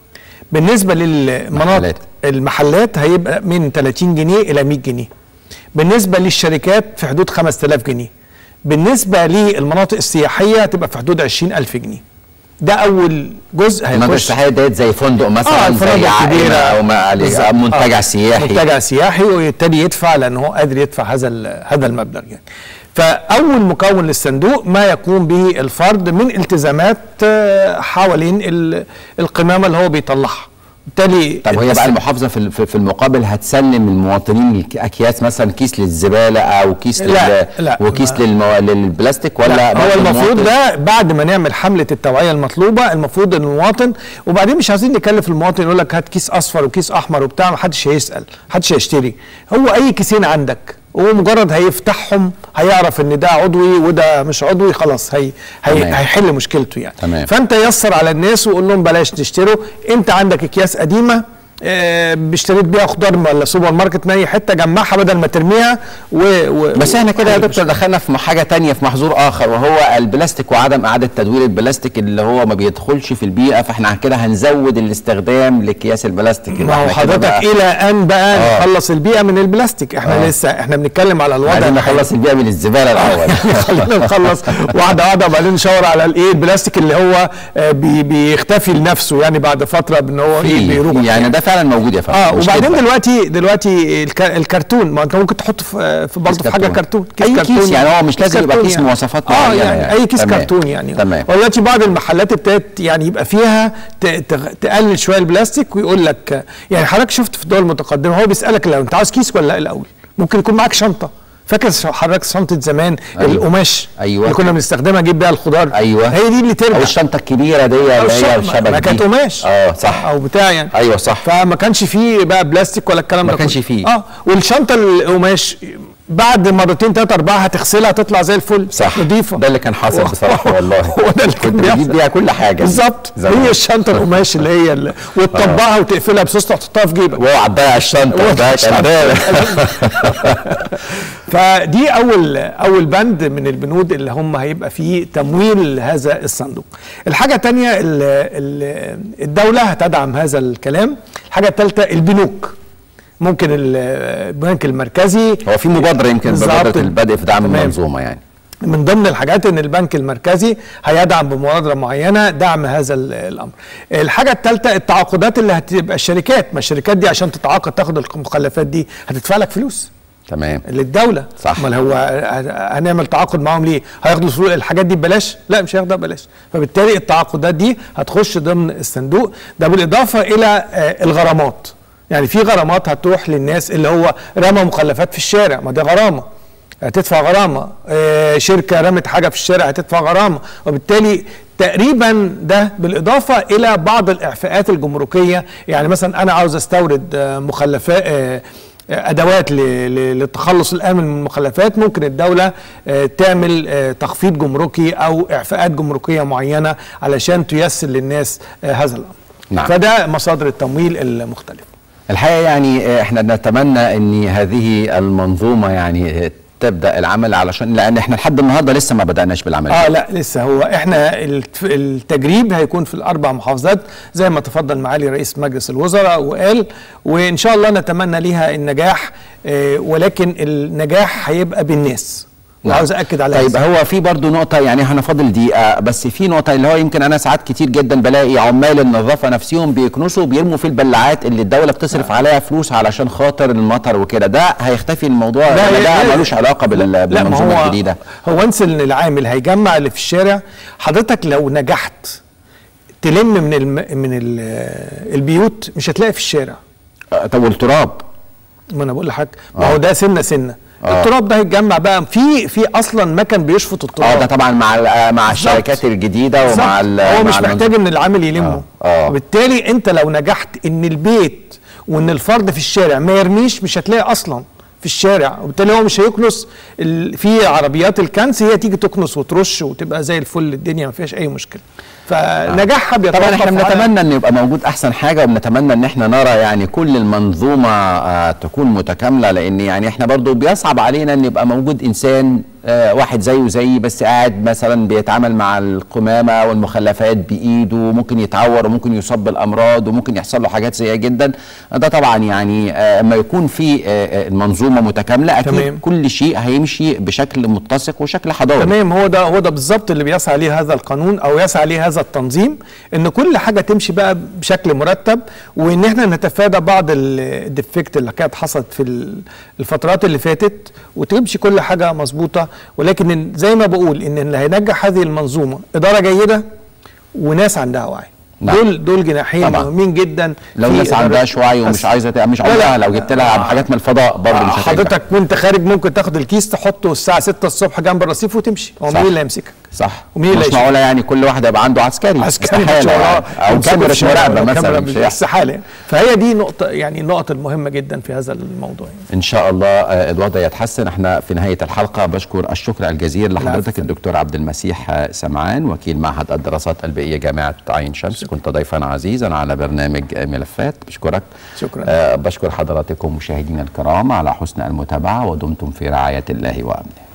بالنسبه للمناطق محلات. المحلات هيبقى من 30 جنيه الى 100 جنيه بالنسبه للشركات في حدود 5000 جنيه بالنسبه للمناطق السياحيه هتبقى في حدود 20000 جنيه ده اول جزء المنطقه هيخش السياحيه ديت زي فندق اه مثلا زي الفنادق عائله الكبيره او ما عليه بالظبط. منتجع آه. سياحي منتجع سياحي ويبتدي يدفع لان هو قادر يدفع هذا ال- هذا المبلغ يعني فاول مكون للصندوق ما يقوم به الفرد من التزامات آه، حوالين ال- القمامه اللي هو بيطلعها بالتالي طب وهي الس- بقى المحافظه في ال- في في المقابل هتسلم المواطنين الك- اكياس مثلا كيس للزباله او كيس لا، لل لا. وكيس للمو... للبلاستيك ولا لا هو برضه المفروض المواطن- ده بعد ما نعمل حمله التوعيه المطلوبه المفروض ان المواطن وبعدين مش عايزين نكلف المواطن يقول لك هات كيس اصفر وكيس احمر وبتاع ما حدش هيسال محدش هيشتري هو اي كيسين عندك هو مجرد هيفتحهم هيعرف ان ده عضوي وده مش عضوي خلاص هي, هي تمام. هيحل مشكلته يعني تمام. فانت يسر على الناس وقول لهم بلاش تشتروا انت عندك اكياس قديمه آه، اشتريت بيها خضار ولا سوبر ماركت من اي حته جمعها بدل ما ترميها و... و... بس احنا كده يا و- دكتور دخلنا في حاجه تانية في محظور اخر وهو البلاستيك وعدم اعاده تدوير البلاستيك اللي هو ما بيدخلش في البيئه فاحنا كده هنزود الاستخدام لاكياس البلاستيك ما هو يبقى إحنا كده حضرتك بقى- الى ان بقى آه. نخلص البيئه من البلاستيك احنا آه. لسه احنا بنتكلم على الوضع عايزين الحالي. نخلص البيئه من الزباله الاول خلينا نخلص واحده واحده وبعدين نشاور على الايه البلاستيك اللي هو آه، بي بيختفي لنفسه يعني بعد فتره بان هو ايه في- بيروح يعني ده فعلا موجود يا فندم اه مش وبعدين كده. دلوقتي دلوقتي الك- الكرتون ما انت ممكن تحط في في برضه في حاجه كرتون أي كيس يعني هو مش كيس لازم يبقى كرتون كيس مواصفات اه معينة يعني, يعني. اي كيس تمام. كرتون يعني تمام. ودلوقتي بعض المحلات ابتدت يعني يبقى فيها ت- ت- تقلل شويه البلاستيك ويقول لك يعني حضرتك شفت في الدول المتقدمه هو بيسالك لو انت عاوز كيس ولا لا الاول ممكن يكون معاك شنطه فاكر حضرتك شنطه زمان أيوة. القماش أيوة. اللي كنا بنستخدمها نجيب بيها الخضار ايوه هي دي اللي ترجع او الشنطه الكبيره دي اللي هي الشبك ما كانت دي. قماش اه صح او بتاع يعني ايوه صح فما كانش فيه بقى بلاستيك ولا الكلام ما ده كانش كله. فيه. اه والشنطه القماش بعد مرتين ثلاثه اربعه هتغسلها تطلع زي الفل صح نظيفه ده اللي كان حاصل بصراحه والله هو ده اللي كان كنت بجيب بيحصل. بيها كل حاجه بالظبط زمان. هي الشنطه القماش اللي هي اللي وتطبقها وتقفلها بسوسته وتحطها في جيبك واوعى تضيع الشنطه ده كان ده فدي اول اول بند من البنود اللي هم هيبقى فيه تمويل هذا الصندوق الحاجه الثانيه الدوله هتدعم هذا الكلام الحاجه الثالثه البنوك ممكن ال- البنك المركزي هو في مبادره يمكن بالظبط. مبادره البدء في دعم تمام. المنظومه يعني من ضمن الحاجات ان البنك المركزي هيدعم بمبادره معينه دعم هذا ال- الامر. الحاجه الثالثه التعاقدات اللي هتبقى الشركات، ما الشركات دي عشان تتعاقد تاخد المخلفات دي هتدفع لك فلوس تمام للدوله صح. امال هو ه- هنعمل تعاقد معاهم ليه؟ هياخدوا الفلوس- الحاجات دي ببلاش؟ لا مش هياخدها ببلاش، فبالتالي التعاقدات دي هتخش ضمن الصندوق ده بالاضافه الى آه، الغرامات. يعني في غرامات هتروح للناس اللي هو رمى مخلفات في الشارع، ما ده غرامه. هتدفع غرامه، آه، شركه رمت حاجه في الشارع هتدفع غرامه، وبالتالي تقريبا ده بالاضافه الى بعض الاعفاءات الجمركيه، يعني مثلا انا عاوز استورد آه، مخلفات آه، ادوات ل- ل- للتخلص الامن من المخلفات ممكن الدوله آه، تعمل آه، تخفيض جمركي او اعفاءات جمركيه معينه علشان تيسر للناس آه، هذا الامر نعم. فده مصادر التمويل المختلفه الحقيقه يعني احنا نتمنى ان هذه المنظومه يعني تبدا العمل علشان لان احنا لحد النهارده لسه ما بداناش بالعمل اه لا لسه هو احنا الت- التجريب هيكون في الاربع محافظات زي ما تفضل معالي رئيس مجلس الوزراء وقال وان شاء الله نتمنى ليها النجاح آه ولكن النجاح هيبقى بالناس وعاوز اكد على طيب هو في برضه نقطة يعني احنا فاضل دقيقة بس في نقطة اللي هو يمكن أنا ساعات كتير جدا بلاقي عمال النظافة نفسهم بيكنسوا وبيرموا في البلاعات اللي الدولة بتصرف عليها فلوس علشان خاطر المطر وكده ده هيختفي الموضوع لا، ولا لا، ده لا. ملوش علاقة بال- لا ما بالمنظومة هو الجديدة هو انس ان العامل هيجمع اللي في الشارع حضرتك لو نجحت تلم من الم من ال البيوت مش هتلاقي في الشارع آه، طب والتراب ما انا بقول لحضرتك ما آه. هو ده سنه سنه آه. التراب ده هيتجمع بقى في في اصلا مكن بيشفط التراب اه ده طبعا مع ال- آه، مع بالظبط. الشركات الجديدة ومع بالظبط. ال- هو مع مش المنظومة. محتاج ان العامل يلمه آه. آه. وبالتالي انت لو نجحت ان البيت وان الفرد في الشارع ما يرميش مش هتلاقي اصلا في الشارع وبالتالي هو مش هيكنس ال... في عربيات الكنس هي تيجي تكنس وترش وتبقى زي الفل الدنيا ما فيهاش اي مشكله فنجاحها بيتوقف طبعا احنا على- بنتمنى ان يبقى موجود احسن حاجه وبنتمنى ان احنا نرى يعني كل المنظومه آه تكون متكامله لان يعني احنا برضو بيصعب علينا ان يبقى موجود انسان آه واحد زيه زيي بس قاعد مثلا بيتعامل مع القمامه والمخلفات بايده وممكن يتعور وممكن يصاب بالامراض وممكن يحصل له حاجات سيئه جدا ده طبعا يعني آه اما يكون في آه آه، المنظومه متكامله اكيد تمام. كل شيء هيمشي بشكل متسق وشكل حضاري تمام هو ده هو ده بالظبط اللي بيسعى ليه هذا القانون او يسعى ليه هذا التنظيم ان كل حاجه تمشي بقى بشكل مرتب وان احنا نتفادى بعض ال- الديفكت اللي كانت حصلت في ال- الفترات اللي فاتت وتمشي كل حاجه مظبوطه ولكن إن- زي ما بقول ان اللي هينجح هذه المنظومه اداره جيده وناس عندها وعي نعم. دول دول جناحين طبعا. مهمين جدا لو في الناس إدارة- عندهاش وعي ومش بس. عايزه ت- مش لا، لا. عايزها لو جبت لها حاجات من الفضاء برضه مش هتنجح. حضرتك وانت خارج ممكن تاخد الكيس تحطه الساعه 6 الصبح جنب الرصيف وتمشي هو صح. مين اللي هيمسكك صح ومين اللي مش هيشيل؟ معقوله يعني كل واحد يبقى عنده عسكري عسكري استحالة مش وراه يعني. او يمسكه كاميرا في الشارع مراقبه ولا مثلا كاميرا مش مش هيحصل. استحاله فهي دي نقطه يعني النقط المهمه جدا في هذا الموضوع يعني. ان شاء الله آه، الوضع يتحسن احنا في نهايه الحلقه بشكر الشكر الجزيل لحضرتك الدكتور عبد المسيح آه، سمعان وكيل معهد الدراسات البيئيه جامعه عين شمس كنت ضيفا عزيزا على برنامج آه، ملفات بشكرك شكرا. آه، بشكر حضراتكم مشاهدينا الكرام على حسن المتابعه ودمتم في رعايه الله وامنه